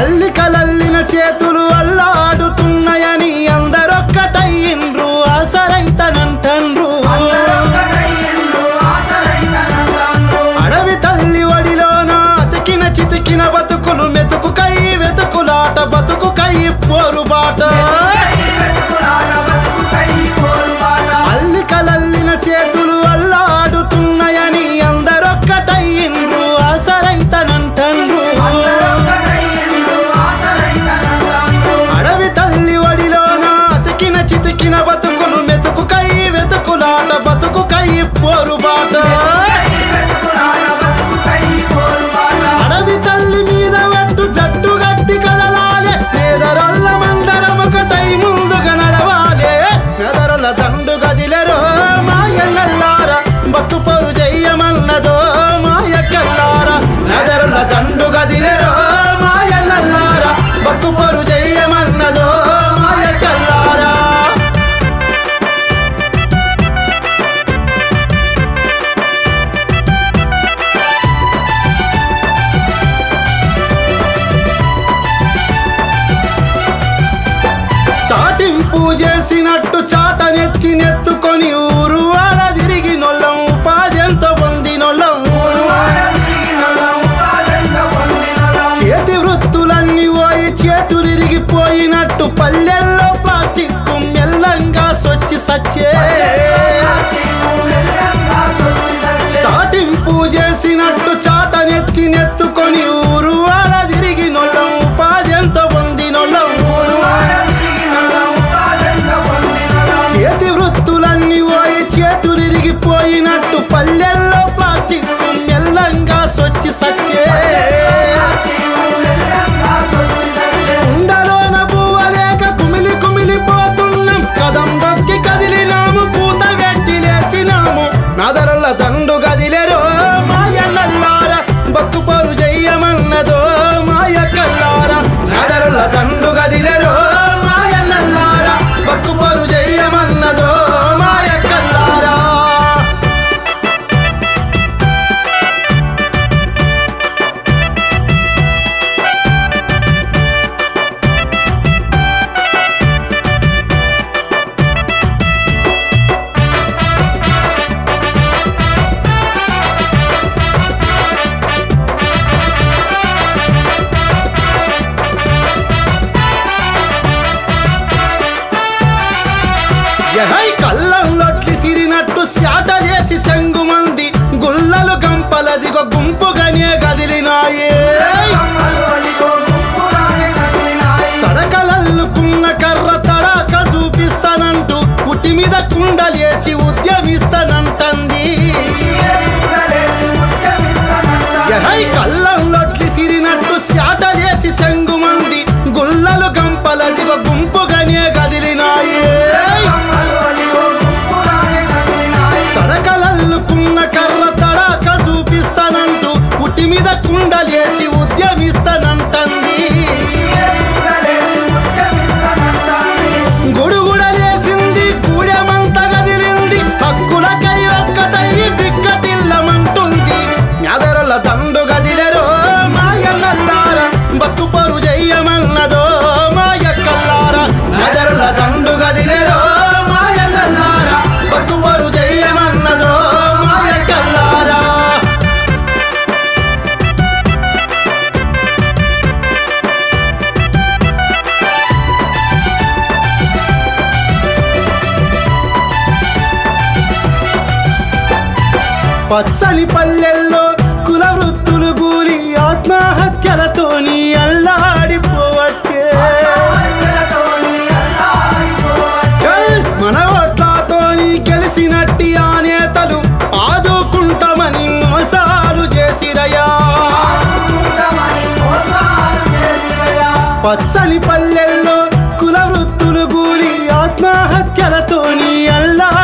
అల్లికలల్లిన చేతులు అల్లాడుతున్నాయని అందరొక్కటయ్యిండ్రు ఆసరైతనంటండ్రు అడవి తల్లి వడిలోన అతికిన చితికిన బతుకులు మెతుకుకై వెతుకులాట బతుకుకై పోరుబాట అల్లికలల్లిన చేతులు అల్లాడుతున్నాయని అందరొక్కటయ్యిండ్రు ఆసరైతనంటండ్రు అడవి తల్లి వడిలోన అతికిన చితికిన బతుకులు మెతుకుకై వెతుకులాట బతుకుకై పోరుబాట అడవి తల్లి మీద వట్టు జట్టు గట్టి కదలాలే పేదరొల్ల మందరం ఒకటై ముందుగా నడవాలే మెదరుల దండు గదిలెరో మాయన్నల్లారా బతుకు పొరు చెయ్యమన్నదో మాయక్కల్లారా మెదరుల దండు గదిలెరో మాయన్నల్లారా బతుకు పొరు చెయ్యమన్నదో మాయక్కల్లారా చాటింపు చేసినట్టు చాటనెత్తి నెత్తుకొని ఊరు వాడ తిరిగి నొల్లం ఉపాధంతో పొందినొల్లం చేతి వృత్తులన్నీ పోయి చేతులిరిగిపోయినట్టు పల్లెల్లో ప్లాస్టిక్ మెల్లంగా సొచ్చి సచ్చే చాటింపు చేసినట్టు చాటనెత్తి నెత్తుకొని ఊరు వాడ తిరిగి నొల్లం ఉపాధంతో పొందినొల్లం చేతి వృత్తులన్నీ పోయి చేతులిరిగిపోయినట్టు పల్లెల్లో ప్లాస్టిక్ మెల్లంగా సొచ్చి సచ్చే ఉండలోన పువ్వలేక కుమిలి కుమిలిపోతున్నాం కదం దొక్కి కదిలినాము పూత వెట్టి లేసినాము నదరుల దండు గదిలేరో మాయన్నల్లారా బతుకు పరు చెయ్యమన్నదో మాయ కల్లారా నదరుల దండు గదిలేరో మాయన్నల్లారా బతుకు పరు చెయ్యమన్నదో మాయ కల్లారా ఎహై కళ్ళంలొట్లి సిరినట్టు శాట చేసి సెంగు మంది గుల్లలు గంపలదిగో గుంపుగానే గదిలినాయే తడకలల్లుకున్న కర్ర తడాక చూపిస్తానంటూ పుట్టి మీద కుండలేసి ఉద్యమిస్తానంటంది ఎహై కళ్ళంలొట్లి సిరినట్టు శాట చేసి సెంగు మంది గుల్లలు గంపలదిగో గుంపుగానే గదిలినాయే తడకలల్లుకున్న కర్ర తడాక చూపిస్తానంటూ పుట్టి మీద కుండలేసి ఉద్యమిస్తానంటంది గుడుగుడలేసింది గూడెమంత గదిలింది హక్కులకై ఒక్కటై బిక్కటిల్లమంటుంది మెదరుల దండు గదిలెరో మాయన్నల్లారా బతుకు పరు చెయ్యమన్నదో మాయ కల్లారా మెదరుల దండు గదిలెరో మాయన్నల్లారా బతుకు పరు చెయ్యమన్నదో మాయ కల్లారా పచ్చని పల్లెల్లో కుల వృత్తులు గూలి ఆత్మహత్యలతోని అల్లాడిపోవట్టే చల్, మన ఓట్లతోని గెలిసినట్టి ఆ నేతలు ఆదుకుంటామని మోసాలు చేసిరయా పచ్చని పల్లెల్లో కుల వృత్తులు గూలి ఆత్మహత్యలతోని అల్లా